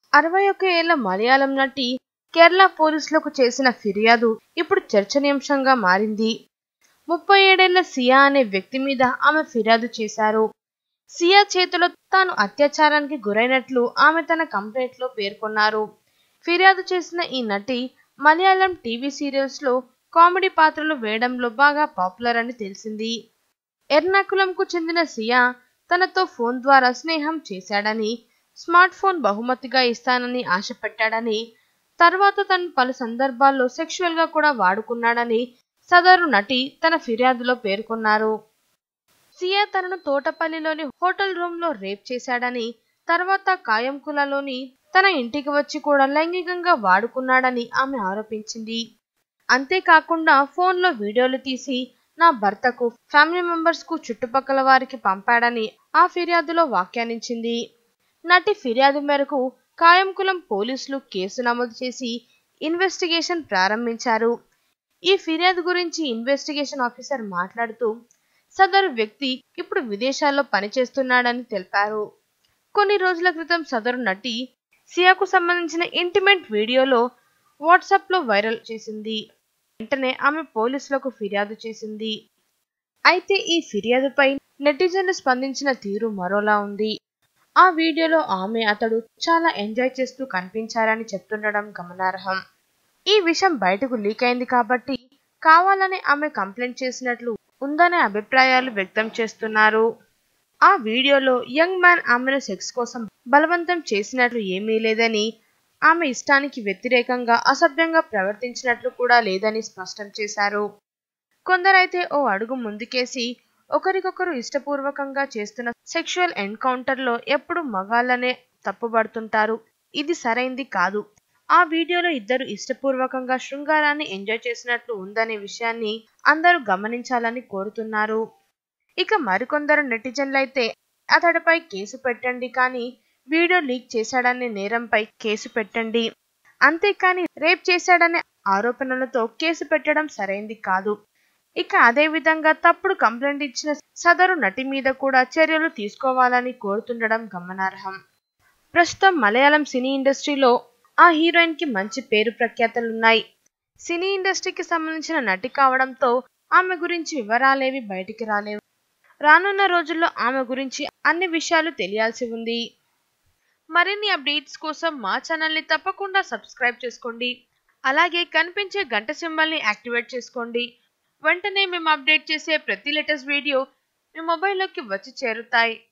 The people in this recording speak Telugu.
అరవై ఒక్క ఏళ్ల మలయాళం నటి కేరళ పోలీసులకు చేసిన ఫిర్యాదు ఇప్పుడు చర్చనీయాంశంగా మారింది ముప్పై ఏడేళ్ల సియా అనే వ్యక్తి మీద ఆమె ఫిర్యాదు చేశారు సియా చేతిలో తాను అత్యాచారానికి గురైనట్లు ఆమె తన కంప్లైంట్ లో పేర్కొన్నారు ఫిర్యాదు చేసిన ఈ నటి మలయాళం టీవీ సీరియల్స్ లో కామెడీ పాత్రలు వేయడంలో బాగా పాపులర్ అని తెలిసింది ఎర్నాకులంకు చెందిన సియా తనతో ఫోన్ ద్వారా స్నేహం చేశాడని స్మార్ట్ ఫోన్ బహుమతిగా ఇస్తానని ఆశపెట్టాడని తర్వాత తను పలు సందర్భాల్లో సెక్షువల్ గా కూడా వాడుకున్నాడని సదరు నటి తన ఫిర్యాదులో పేర్కొన్నారు సియా తనను తోటపల్లిలోని హోటల్ రూమ్ లో రేప్ చేశాడని తర్వాత కాయంకులలోని తన ఇంటికి వచ్చి కూడా లైంగికంగా వాడుకున్నాడని ఆమె ఆరోపించింది అంతేకాకుండా ఫోన్లో వీడియోలు తీసి నా భర్తకు ఫ్యామిలీ మెంబర్స్ కు చుట్టుపక్కల వారికి పంపాడని ఆ ఫిర్యాదులో వ్యాఖ్యానించింది నటి ఫిర్యాదు మేరకు కాయంకులం పోలీసులు కేసు నమోదు చేసి ఇన్వెస్టిగేషన్ ప్రారంభించారు ఈ ఫిర్యాదు గురించి ఇన్వెస్టిగేషన్ ఆఫీసర్ మాట్లాడుతూ సదరు వ్యక్తి ఇప్పుడు విదేశాల్లో పనిచేస్తున్నాడని తెలిపారు కొన్ని రోజుల క్రితం సదరు నటి సియాకు సంబంధించిన ఇంటిమేట్ వీడియోలో వాట్సాప్ లో వైరల్ చేసింది వెంటనే ఆమె పోలీసులకు ఫిర్యాదు చేసింది అయితే ఈ ఫిర్యాదుపై నెటిజన్లు స్పందించిన తీరు మరోలా ఉంది ఆ వీడియోలో ఆమె అతడు చాలా ఎంజాయ్ చేస్తూ కనిపించారని చెప్తుండడం గమనార్హం ఈ విషయం బయటకు లీక్ అయింది కాబట్టి కావాలని ఆమె కంప్లైంట్ చేసినట్లు ఉందనే అభిప్రాయాలు వ్యక్తం చేస్తున్నారు ఆ వీడియోలో యంగ్ మ్యాన్ ఆమెను సెక్స్ కోసం బలవంతం చేసినట్లు ఏమీ లేదని ఆమె ఇష్టానికి వ్యతిరేకంగా అసభ్యంగా ప్రవర్తించినట్లు కూడా లేదని స్పష్టం చేశారు కొందరైతే ఓ అడుగు ముందుకేసి ఒకరికొకరు ఇష్టపూర్వకంగా చేస్తున్న సెక్షువల్ ఎన్కౌంటర్లో ఎప్పుడు మగాళ్ళనే తప్పుపడుతుంటారు ఇది సరైంది కాదు ఆ వీడియోలో ఇద్దరు ఇష్టపూర్వకంగా శృంగారాన్ని ఎంజాయ్ చేసినట్లు ఉందనే విషయాన్ని అందరూ గమనించాలని కోరుతున్నారు ఇక మరికొందరు నెటిజన్లైతే అతడిపై కేసు పెట్టండి కానీ వీడియో లీక్ చేశాడనే నేరంపై కేసు పెట్టండి అంతేకాని రేప్ చేశాడనే ఆరోపణలతో కేసు పెట్టడం సరైంది కాదు ఇక అదే విధంగా తప్పుడు కంప్లైంట్ ఇచ్చిన సదరు నటి మీద కూడా చర్యలు తీసుకోవాలని కోరుతుండడం గమనార్హం ప్రస్తుతం మలయాళం సినీ ఇండస్ట్రీలో ఆ హీరోయిన్ కి మంచి పేరు ప్రఖ్యాతలున్నాయి సినీ ఇండస్ట్రీకి సంబంధించిన నటి కావడంతో ఆమె గురించి వివరాలేవి బయటికి రాలేవు రానున్న రోజుల్లో ఆమె గురించి అన్ని విషయాలు తెలియాల్సి ఉంది మరిన్ని అప్డేట్స్ కోసం మా ఛానల్ని తప్పకుండా సబ్స్క్రైబ్ చేసుకోండి అలాగే కనిపించే గంట సింబల్ని యాక్టివేట్ చేసుకోండి వెంటనే మేము అప్డేట్ చేసే ప్రతి లేటెస్ట్ వీడియో మీ మొబైల్లోకి వచ్చి చేరుతాయి